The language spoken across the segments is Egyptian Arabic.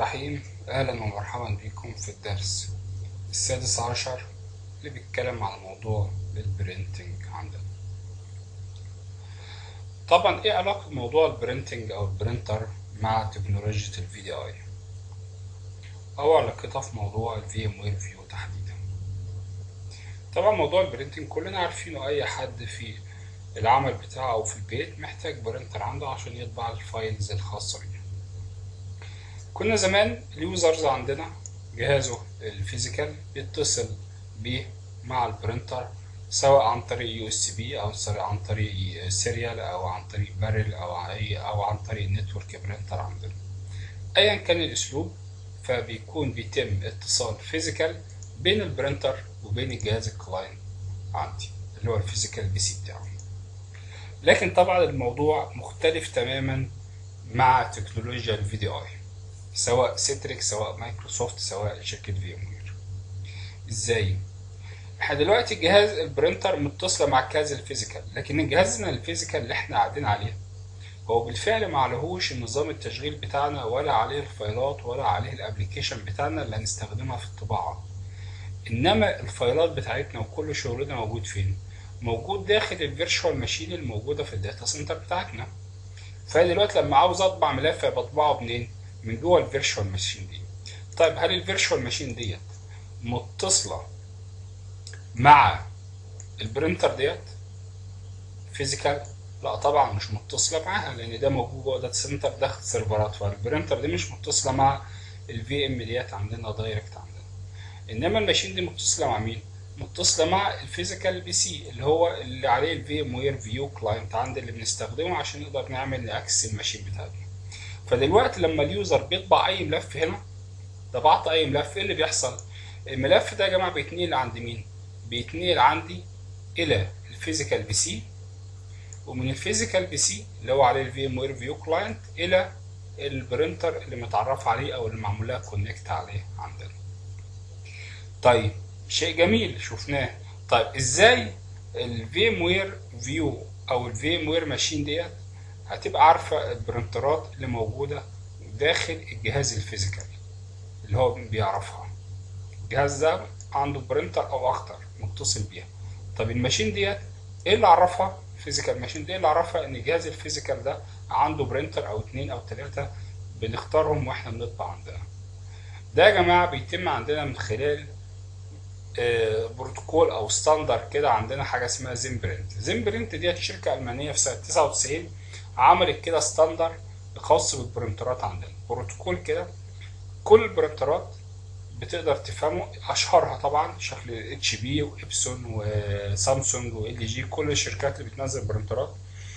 الرحيم أهلا ومرحبا بكم في الدرس السادس عشر اللي بيتكلم عن موضوع البرينتنج عندنا طبعا ايه علاقة موضوع البرينتنج او البرينتر مع تكنولوجيا الفي دي اي او علاقتها في موضوع الفي ام وير فيو تحديدا طبعا موضوع البرينتنج كلنا عارفينه اي حد في العمل بتاعه او في البيت محتاج برينتر عنده عشان يطبع الفايلز الخاصة بيه كنا زمان اليوزرز عندنا جهازه الفيزيكال بيتصل بيه مع البرينتر سواء عن طريق يو اس بي او عن طريق سيريال او عن طريق بارل او اي او عن طريق نتورك برينتر عندنا ايا كان الاسلوب فبيكون بيتم اتصال فيزيكال بين البرينتر وبين الجهاز الكلاينت عندي اللي هو الفيزيكال بي سي بتاعه لكن طبعا الموضوع مختلف تماما مع تكنولوجيا الفي دي اي سواء سيتريك سواء مايكروسوفت سواء شركة في ام وير ازاي احنا دلوقتي الجهاز البرينتر متصله مع الجهاز الفيزيكال لكن جهازنا الفيزيكال اللي احنا قاعدين عليه هو بالفعل ما عليهوش النظام التشغيل بتاعنا ولا عليه الفايلات ولا عليه الابليكيشن بتاعنا اللي هنستخدمها في الطباعه انما الفايلات بتاعتنا وكل شغلنا موجود فين موجود داخل الفيرتشوال ماشين الموجوده في الداتا سنتر بتاعتنا فدلوقتي لما عاوز اطبع ملف بطبعه منين من جوه الفيرتشوال ماشين دي طيب هل الفيرتشوال ماشين ديت متصله مع البرينتر ديت فيزيكال لا طبعا مش متصله معاها لان ده موجود جوه داتا سنتر داخل سيرفرات فالبرينتر دي مش متصله مع الفي ام ديت عندنا دايركت عندنا انما الماشين دي متصله مع مين متصله مع الفيزيكال بي سي اللي هو اللي عليه الفي ام وير فيو كلاينت عندي اللي بنستخدمه عشان نقدر نعمل ناكسس الماشين بتاعتنا فدلوقتي لما اليوزر بيطبع اي ملف هنا طبعت اي ملف ايه اللي بيحصل الملف ده يا جماعه بيتنقل عند مين بيتنقل عندي الى الفيزيكال بي سي ومن الفيزيكال بي سي اللي هو عليه الفي ام وير فيو كلاينت الى البرينتر اللي متعرف عليه او اللي معمول لها كونكت عليه عندنا طيب شيء جميل شفناه طيب ازاي الفي ام وير فيو او الفي ام وير ماشين ديت هتبقى عارفه البرنترات اللي موجوده داخل الجهاز الفيزيكال اللي هو بيعرفها الجهاز ده عنده برينتر او اكتر متصل بيها طب الماشين ديت ايه اللي عرفها فيزيكال ماشين دي اللي عرفها ان الجهاز الفيزيكال ده عنده برينتر او اتنين او تلاتة بنختارهم واحنا بنطبع عندنا ده يا جماعه بيتم عندنا من خلال بروتوكول او ستاندر كده عندنا حاجه اسمها زين برنت زين برنت ديت شركه المانيه في سنه 99 عملت كده ستاندر خاص بالبرنترات عندنا بروتوكول كده كل البرنترات بتقدر تفهمه اشهرها طبعا شكل اتش بي وابسون وسامسونج وال جي كل الشركات اللي بتنزل برنترات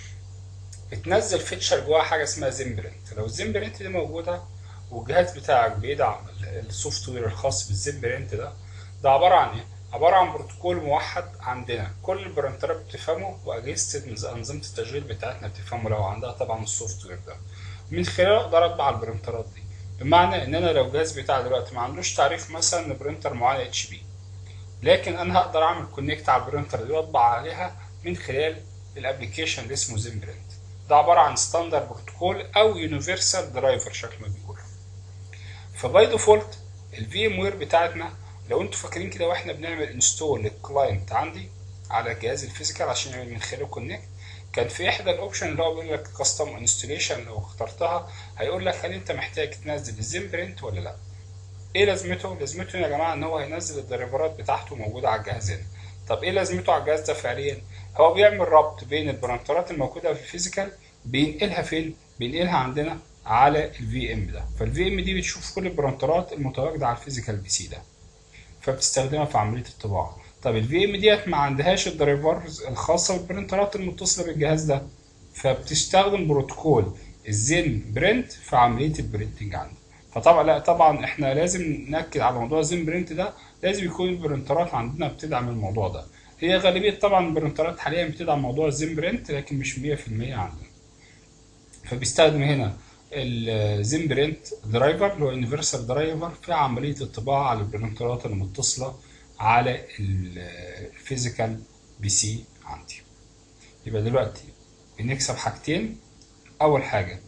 بتنزل فيتشر جواها حاجه اسمها زين برنت لو الزين برنت دي موجوده والجهاز بتاعك بيدعم السوفت وير الخاص بالزين برنت ده ده عباره عن ايه عباره عن بروتوكول موحد عندنا كل البرنترات بتفهمه واجهزه انظمه التشغيل بتاعتنا بتفهمه لو عندها طبعا السوفت وير ده من خلاله اقدر اطبع البرنترات دي بمعنى ان انا لو الجهاز بتاعي دلوقتي ما عندوش تعريف مثلا لبرنتر معين اتش بي لكن انا هقدر اعمل كونكت على البرنتر دي واطبع عليها من خلال الابلكيشن اللي اسمه زين برنت ده عباره عن ستاندرد بروتوكول او يونيفرسال درايفر شكل ما بيقولوا فباي ديفولت الفي ام وير بتاعتنا لو انتوا فاكرين كده واحنا بنعمل انستول للكلاينت عندي على الجهاز الفيزيكال عشان يعمل من خلاله كونكت كان في احدى الاوبشن اللي هو بيقول لك كاستم انستليشن لو اخترتها هيقول لك هل انت محتاج تنزل الزين برنت ولا لا ايه لازمته لازمته يا جماعه ان هو هينزل الدرايفرات بتاعته موجوده على الجهازين طب ايه لازمته على الجهاز ده فعليا هو بيعمل ربط بين البرنترات الموجوده في الفيزيكال بينقلها فين بينقلها عندنا على الفي ام ده فالفي ام دي بتشوف كل البرنترات المتواجده على الفيزيكال بي سي ده فبتستخدمها في عمليه الطباعه طب الفي ام ديت ما عندهاش الدرايفرز الخاصه بالبرنترات المتصله بالجهاز ده فبتستخدم بروتوكول الزين برنت في عمليه البرنتنج عندي فطبعا لا طبعا احنا لازم ناكد على موضوع الزين برنت ده لازم يكون البرنترات عندنا بتدعم الموضوع ده هي غالبيه طبعا البرنترات حاليا بتدعم موضوع الزين برنت لكن مش 100% عندنا فبيستخدم هنا الزين برنت درايفر اللي هو يونيفرسال درايفر في عمليه الطباعه على البرنترات المتصله على الفيزيكال بي سي عندي يبقى دلوقتي بنكسب حاجتين اول حاجه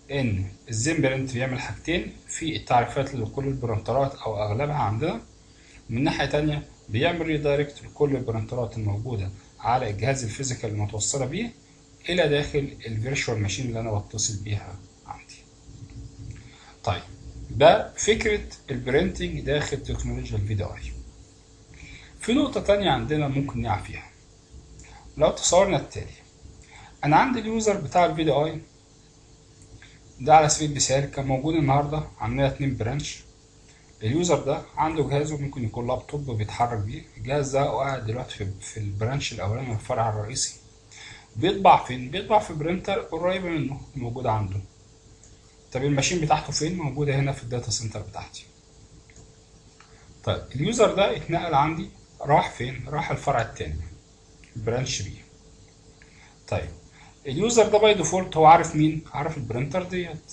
ان الزين برنت بيعمل حاجتين في التعريفات لكل البرنترات او اغلبها عندنا من ناحيه تانية بيعمل ريدايركت لكل البرنترات الموجوده على الجهاز الفيزيكال المتوصله بيه الى داخل الفيرتشوال ماشين اللي انا بتصل بيها عندي طيب ده فكره البرنتنج داخل تكنولوجيا الفيديو اي في نقطه تانية عندنا ممكن نقع فيها لو تصورنا التالي انا عندي اليوزر بتاع الفيديو اي ده على سبيل المثال كان موجود النهارده عندنا اتنين برانش اليوزر ده عنده جهازه ممكن يكون لابتوب بيتحرك بيه الجهاز ده قاعد دلوقتي في, في البرانش الاولاني من الفرع الرئيسي بيطبع فين بيطبع في برينتر قريبه منه موجوده عنده طب الماشين بتاعته فين موجوده هنا في الداتا سنتر بتاعتي طيب اليوزر ده اتنقل عندي راح فين راح الفرع التاني برانش بي طيب اليوزر ده باي ديفولت هو عارف مين عارف البرينتر ديت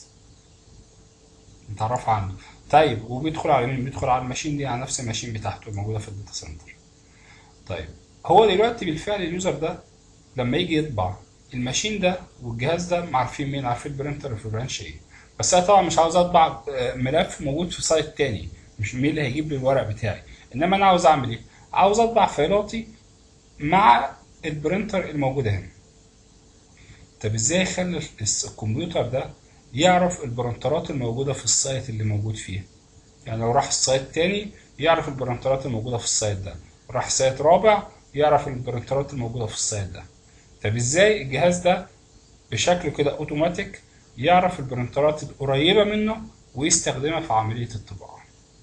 متعرف عنه طيب وبيدخل على مين بيدخل على الماشين دي على نفس الماشين بتاعته الموجوده في الداتا سنتر طيب هو دلوقتي بالفعل اليوزر ده لما يجي يطبع الماشين ده والجهاز ده عارفين مين عارفين البرينتر في برانش ايه بس انا طبعا مش عاوز اطبع ملف موجود في سايت تاني مش مين اللي هيجيب لي الورق بتاعي انما انا عاوز اعمل ايه عاوز اطبع فايلاتي مع البرينتر الموجوده هنا طب ازاي اخلي الكمبيوتر ده يعرف البرنترات الموجوده في السايت اللي موجود فيه يعني لو راح السايت تاني يعرف البرنترات الموجوده في السايت ده راح سايت رابع يعرف البرنترات الموجوده في السايت ده طب ازاي الجهاز ده بشكل كده اوتوماتيك يعرف البرنترات القريبه منه ويستخدمها في عمليه الطباعه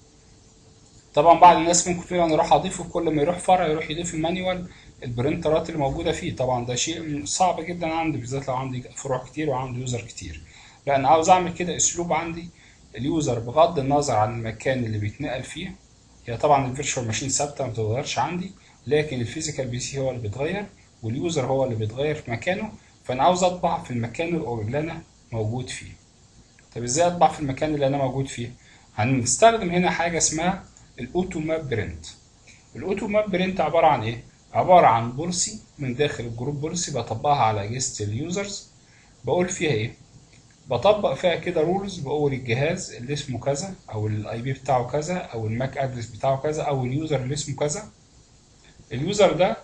طبعا بعض الناس ممكن تقول انا اروح اضيفه كل ما يروح فرع يروح يضيف المانيوال البرنترات اللي موجوده فيه طبعا ده شيء صعب جدا عندي بالذات لو عندي فروع كتير وعندي يوزر كتير لا انا عاوز اعمل كده اسلوب عندي اليوزر بغض النظر عن المكان اللي بيتنقل فيه هي طبعا الفيرتشوال ماشين ثابته ما بتتغيرش عندي لكن الفيزيكال بي سي هو اللي بيتغير واليوزر هو اللي بيتغير في مكانه فانا عاوز اطبع في المكان اللي انا موجود فيه طب ازاي اطبع في المكان اللي انا موجود فيه هنستخدم هنا حاجه اسمها الاوتو ماب برنت الاوتو ماب برنت عباره عن ايه عباره عن بوليسي من داخل الجروب بوليسي بطبقها على اجهزه اليوزرز بقول فيها ايه بطبق فيها كده رولز بقول الجهاز اللي اسمه كذا او الاي بي بتاعه كذا او الماك ادرس بتاعه كذا او اليوزر اللي اسمه كذا اليوزر ده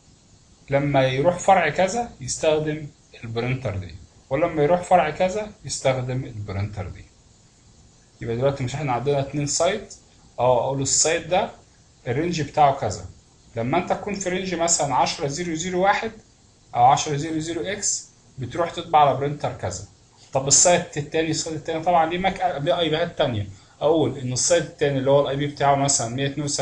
لما يروح فرع كذا يستخدم البرينتر دي ولما يروح فرع كذا يستخدم البرينتر دي يبقى دلوقتي مش احنا عندنا اتنين سايت اه اقول السايت ده الرينج بتاعه كذا لما انت تكون في رينج مثلا 10001 او 100 اكس بتروح تطبع على برينتر كذا طب السايت التاني السايت التاني طبعا ليه ماك ليه اي بيات تانية اقول ان السايت التاني اللي هو الاي بي بتاعه مثلا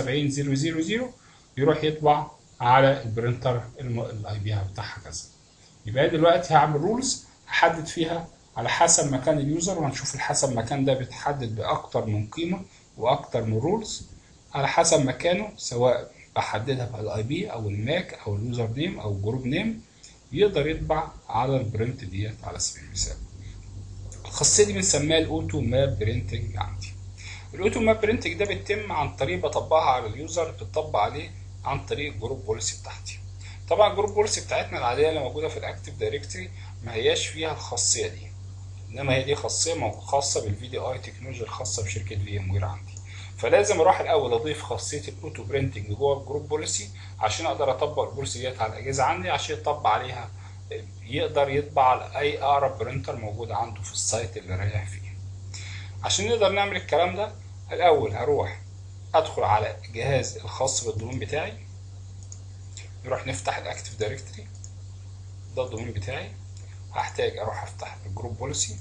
172.0.0 يروح يطبع على البرينتر الاي بي بتاعها كذا يبقى دلوقتي هعمل رولز هحدد فيها على حسب مكان اليوزر وهنشوف الحسب مكان ده بيتحدد باكتر من قيمه واكتر من رولز على حسب مكانه سواء بحددها بالاي بي او الماك او اليوزر نيم او الجروب نيم يقدر يطبع على البرنت ديت على سبيل المثال الخاصيه دي بنسميها الاوتو ماب برينتنج عندي الاوتو ماب برينتنج ده بيتم عن طريق بطبقها على اليوزر بتطبق عليه عن طريق الجروب بوليسي بتاعتي طبعا الجروب بوليسي بتاعتنا العاديه اللي موجوده في الاكتيف دايركتوري ما هياش فيها الخاصيه دي انما هي دي خاصيه خاصه بالفي دي اي تكنولوجيا الخاصه بشركه في ام وير عندي فلازم اروح الاول اضيف خاصيه الاوتو برينتنج جوه الجروب بوليسي عشان اقدر اطبق البوليسي ديت على الاجهزه عندي عشان يطبق عليها يقدر يطبع على اي اقرب برينتر موجود عنده في السايت اللي رايح فيه عشان نقدر نعمل الكلام ده الاول هروح ادخل على الجهاز الخاص بالدومين بتاعي نروح نفتح الاكتيف دايركتوري ده الدومين بتاعي هحتاج اروح افتح الجروب بوليسي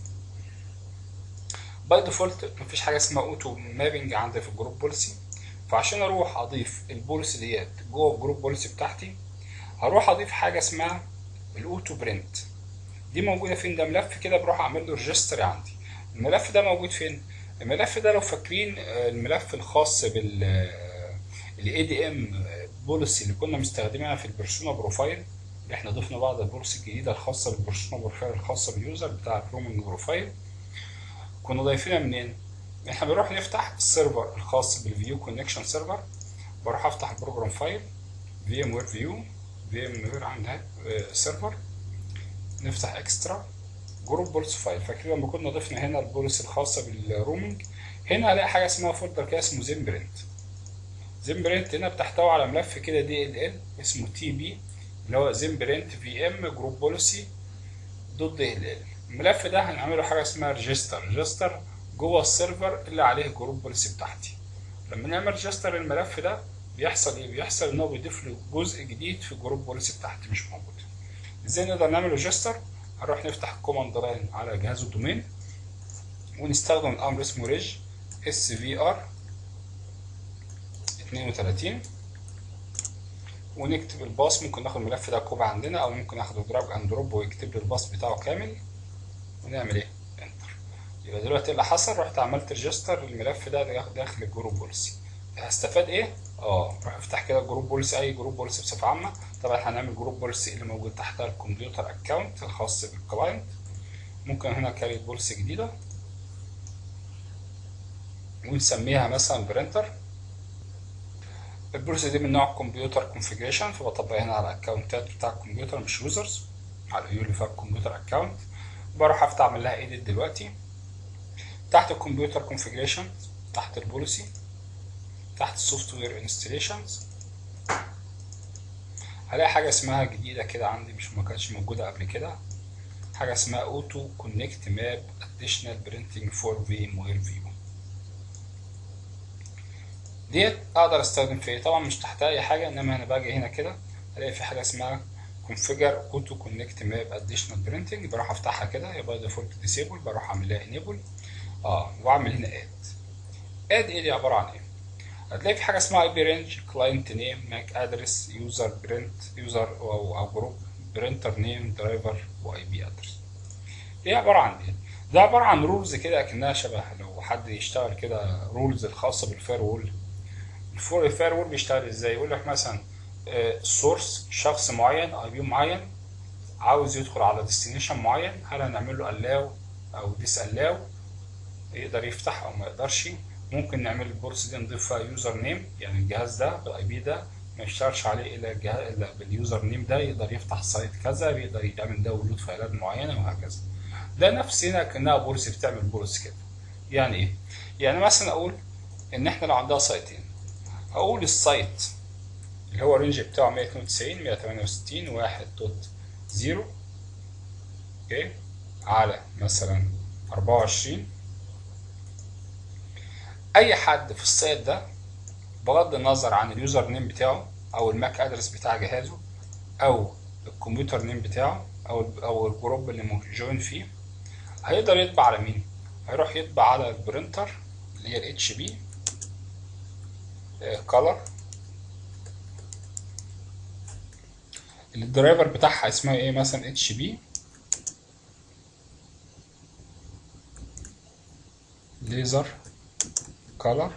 باي ديفولت مفيش حاجه اسمها اوتو مابنج عندي في الجروب بوليسي فعشان اروح اضيف البوليسي ديت جوه الجروب بوليسي بتاعتي هروح اضيف حاجه اسمها الاوتو برنت دي موجوده فين ده ملف كده بروح اعمل له ريجستري عندي الملف ده موجود فين الملف ده لو فاكرين الملف الخاص بال الاي دي ام بوليسي اللي كنا مستخدمينها في البرسونا بروفايل اللي احنا ضفنا بعض البوليسي الجديده الخاصه بالبرسونا بروفايل الخاصه باليوزر بتاع البرومنج بروفايل كنا ضايفينها منين احنا بنروح نفتح السيرفر الخاص بالفيو كونكشن سيرفر بروح افتح البروجرام فايل في ام وير فيو في ام وير عندها سيرفر نفتح اكسترا جروب بولس فايل فاكرين لما كنا ضفنا هنا البوليس الخاصه بالرومنج هنا هلاقي حاجه اسمها فولدر كده اسمه زين برنت زين برنت هنا بتحتوي على ملف كده دي ال ال اسمه تي بي اللي هو زين برنت في ام جروب بوليسي دوت دي ال ال الملف ده هنعمله حاجه اسمها ريجستر ريجستر جوه السيرفر اللي عليه الجروب بوليسي بتاعتي لما نعمل ريجستر الملف ده بيحصل ايه بيحصل ان هو بيضيف له جزء جديد في الجروب بوليسي بتاعتي مش موجود ازاي نقدر نعمل ريجستر هنروح نفتح الكوماند لاين على جهاز الدومين ونستخدم الامر اسمه ريج اس في ار 32 ونكتب الباص ممكن ناخد الملف ده كوبي عندنا او ممكن ناخده دراج اند دروب ويكتب لي الباص بتاعه كامل ونعمل ايه انتر يبقى دلوقتي إيه اللي حصل رحت عملت ريجستر الملف ده داخل الجروب بوليسي هستفاد ايه اه روح افتح كده جروب بوليسي اي جروب بوليسي بصفه عامه طبعا هنعمل جروب بوليسي اللي موجود تحتها الكمبيوتر اكونت الخاص بالكلاينت ممكن هنا كاريت بوليسي جديده ونسميها مثلا برينتر البوليسي دي من نوع كمبيوتر كونفيجريشن فبطبقها هنا على الاكونتات بتاع الكمبيوتر مش يوزرز على اليو اللي فيها الكمبيوتر اكونت بروح افتح اعمل لها ايديت دلوقتي تحت الكمبيوتر كونفيجريشن تحت البوليسي تحت السوفت وير انستليشنز هلاقي حاجه اسمها جديده كده عندي مش ما كانتش موجوده قبل كده حاجه اسمها اوتو كونكت ماب اديشنال برينتنج فور في ام وير فيو ديت اقدر استخدم في طبعا مش تحتها اي حاجه انما انا باجي هنا كده الاقي في حاجه اسمها configure auto connect map additional printing بروح افتحها كده يبقى ديفولت ديسيبل بروح اعمل لها enable اه واعمل هنا add add ايه دي عباره عن ايه هتلاقي في حاجه اسمها اي بي رينج كلاينت نيم ماك ادرس يوزر برنت يوزر او او جروب برينتر نيم درايفر واي بي ادرس ايه عباره عن ايه ده عباره عن رولز كده اكنها شبه لو حد يشتغل كده رولز الخاصه بالفاير وول الفاير وول بيشتغل ازاي يقول لك مثلا سورس شخص معين اي بي معين عاوز يدخل على ديستنيشن معين هل هنعمل له الاو او ديس الاو يقدر يفتح او ما يقدرش ممكن نعمل البورس دي نضيفها يوزر نيم يعني الجهاز ده بالاي بي ده ما يشتغلش عليه الا الجهاز الا باليوزر نيم ده يقدر يفتح سايت كذا يقدر يعمل داونلود فايلات معينه وهكذا ده نفس هنا كانها بورس بتعمل بورس كده يعني ايه يعني مثلا اقول ان احنا لو عندها سايتين اقول السايت اللي هو الرينج بتاعه 192 168 1 دوت 0 اوكي على مثلا 24 اي حد في السايت ده بغض النظر عن اليوزر نيم بتاعه او الماك ادرس بتاع جهازه او الكمبيوتر نيم بتاعه او او الجروب اللي جوين فيه هيقدر يطبع على مين هيروح يطبع على البرينتر اللي هي الاتش بي كولر الدرايفر بتاعها اسمها ايه مثلا اتش بي ليزر كولر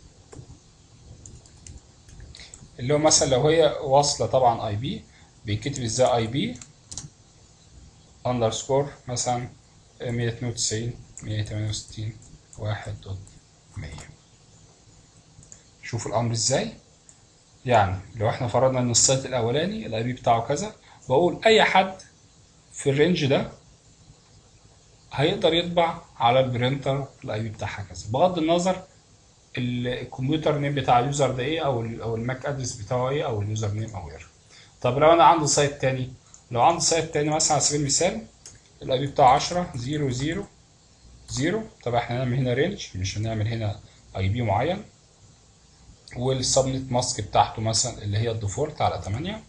اللي هو مثلا لو هي واصله طبعا اي بي بيتكتب ازاي اي بي اندرسكور مثلا 192 168 1 دوت 100 شوفوا الامر ازاي يعني لو احنا فرضنا ان السايت الاولاني الاي بي بتاعه كذا بقول اي حد في الرينج ده هيقدر يطبع على البرينتر الاي بي بتاعها كذا بغض النظر الكمبيوتر نيم بتاع اليوزر ده ايه او ال او الماك ادرس بتاعه ايه او اليوزر نيم او غيره طب لو انا عندي سايت تاني لو عندي سايت تاني مثلا على سبيل المثال الاي بي بتاعه 10 0 0 0 طب احنا هنعمل هنا رينج مش هنعمل هنا اي بي معين والسبنت ماسك بتاعته مثلا اللي هي الديفولت على 8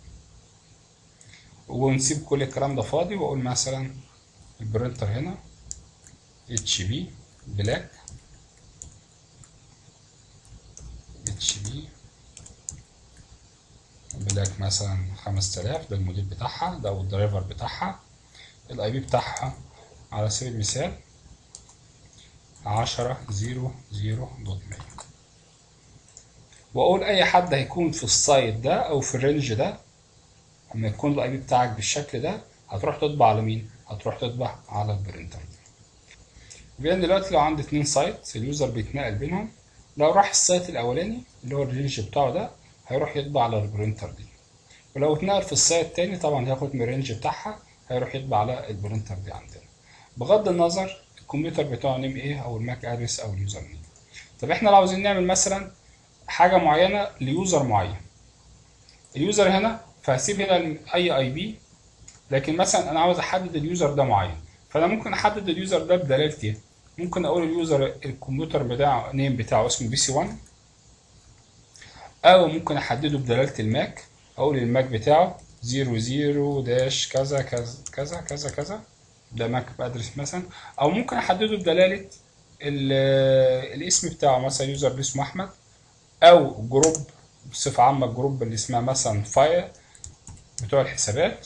ونسيب كل الكلام ده فاضي واقول مثلا البرينتر هنا اتش بي بلاك اتش بي بلاك مثلا 5000 ده الموديل بتاعها ده او الدرايفر بتاعها الاي بي بتاعها على سبيل المثال 10 0 0 دوت 100 واقول اي حد هيكون في السايت ده او في الرينج ده اما يكون الاي بي بتاعك بالشكل ده هتروح تطبع على مين هتروح تطبع على البرينتر بين دلوقتي لو عندي اتنين سايت اليوزر بيتنقل بينهم لو راح السايت الاولاني اللي هو الرينج بتاعه ده هيروح يطبع على البرينتر دي ولو اتنقل في السايت التاني طبعا هياخد من الرينج بتاعها هيروح يطبع على البرينتر دي عندنا بغض النظر الكمبيوتر بتاعه نيم ايه او الماك ادرس او اليوزر نيم طب احنا لو عاوزين نعمل مثلا حاجه معينه ليوزر معين اليوزر هنا فهسيب هنا اي اي بي لكن مثلا انا عاوز احدد اليوزر ده معين فانا ممكن احدد اليوزر ده بدلالة ايه ممكن اقول اليوزر الكمبيوتر بتاعه نيم بتاعه اسمه بي سي 1 او ممكن احدده بدلالة الماك اقول الماك بتاعه 00 داش كذا كذا كذا كذا كذا ده ماك ادرس مثلا او ممكن احدده بدلالة الاسم بتاعه مثلا يوزر اسمه احمد او جروب بصفة عامة الجروب اللي اسمها مثلا فاير بتوع الحسابات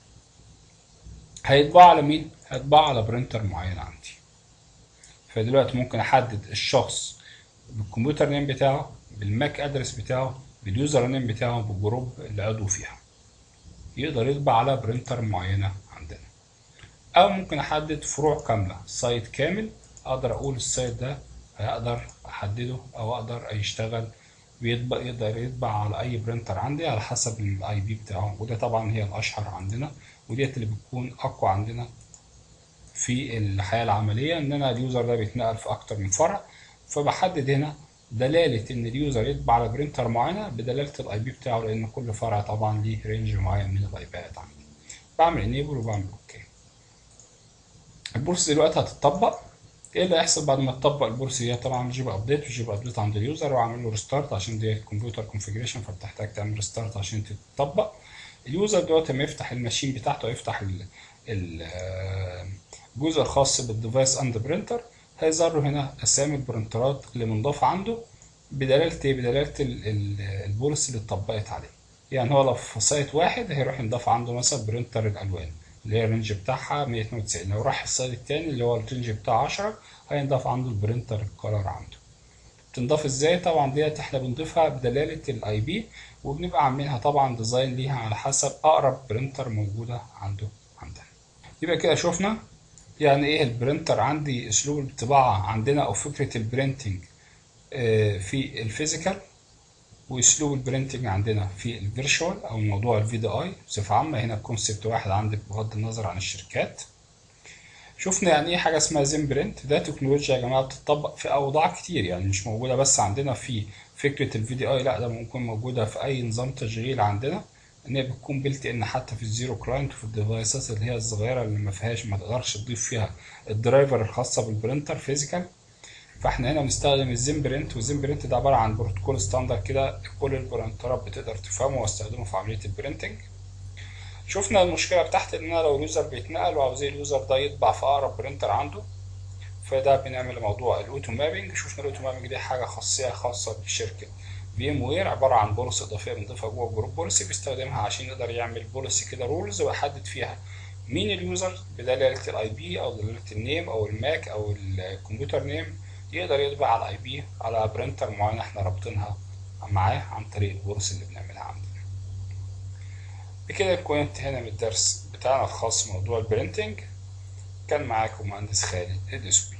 هيطبع على مين؟ هيطبع على برينتر معين عندي فدلوقتي ممكن احدد الشخص بالكمبيوتر نيم بتاعه بالماك ادرس بتاعه باليوزر نيم بتاعه بالجروب اللي عضو فيها يقدر يطبع على برينتر معينة عندنا او ممكن احدد فروع كاملة سايت كامل اقدر اقول السايت ده هقدر احدده او اقدر يشتغل بيطبع يقدر يطبع على اي برينتر عندي على حسب الاي بي بتاعه وده طبعا هي الاشهر عندنا وديت اللي بتكون اقوى عندنا في الحياه العمليه ان انا اليوزر ده بيتنقل في اكتر من فرع فبحدد هنا دلاله ان اليوزر يطبع على برينتر معينه بدلاله الاي بي بتاعه لان كل فرع طبعا ليه رينج معين من الاي بيات عندي بعمل انيبل وبعمل اوكي البورصه دلوقتي هتطبق ايه اللي هيحصل بعد ما تطبق البورصه دي طبعا بجيب ابديت وجيب ابديت عند اليوزر واعمل له ريستارت عشان دي كمبيوتر كونفيجريشن فبتحتاج تعمل ريستارت عشان تتطبق اليوزر دلوقتي لما يفتح الماشين بتاعته يفتح الجزء الخاص بالديفايس اند برينتر هيظهر له هنا اسامي البرنترات اللي منضافه عنده بدلاله ايه بدلاله البوليسي اللي اتطبقت عليه يعني هو لو في سايت واحد هيروح ينضاف عنده مثلا برينتر الالوان اللي هي الرينج بتاعها 192 لو راح السايت التاني اللي هو الرينج بتاعه 10 هينضاف عنده البرينتر الكولر عنده بتنضاف ازاي طبعا ديت احنا بنضيفها بدلاله الاي بي وبنبقى عاملينها طبعا ديزاين ليها على حسب اقرب برينتر موجوده عنده عندنا يبقى كده شفنا يعني ايه البرينتر عندي اسلوب الطباعه عندنا او فكره البرينتنج في الفيزيكال واسلوب البرينتنج عندنا في الفيرشوال او موضوع الفي دي اي بصفه عامه هنا كونسبت واحد عندك بغض النظر عن الشركات شفنا يعني ايه حاجه اسمها زين برنت ده تكنولوجيا يا جماعه بتطبق في اوضاع كتير يعني مش موجوده بس عندنا في فكره الفي دي اي لا ده ممكن موجوده في اي نظام تشغيل عندنا ان هي بتكون بلت ان حتى في الزيرو كلاينت وفي الديفايسات اللي هي الصغيره اللي ما فيهاش ما تقدرش تضيف فيها الدرايفر الخاصه بالبرينتر فيزيكال فاحنا هنا بنستخدم الزين برنت والزين برنت ده عباره عن بروتوكول ستاندرد كده كل البرنترات بتقدر تفهمه واستخدمه في عمليه البرينتنج شفنا المشكله بتاعت ان انا لو اليوزر بيتنقل وعاوزين اليوزر ده يطبع في اقرب برينتر عنده فده بنعمل موضوع الاوتو مابنج شفنا الاوتو مابنج دي حاجه خاصيه خاصه بشركه في ام وير عباره عن بوليسي اضافيه بنضيفها جوه الجروب بوليسي بيستخدمها عشان يقدر يعمل بوليسي كده رولز ويحدد فيها مين اليوزر بدلاله الاي بي او دلاله النيم او الماك او الكمبيوتر نيم يقدر يطبع على اي بي على برينتر معين احنا رابطينها معاه عن طريق البوليسي اللي بنعملها عندنا بكده نكون انتهينا من الدرس بتاعنا الخاص بموضوع البرينتنج كان معاكم مهندس خالد ادسبي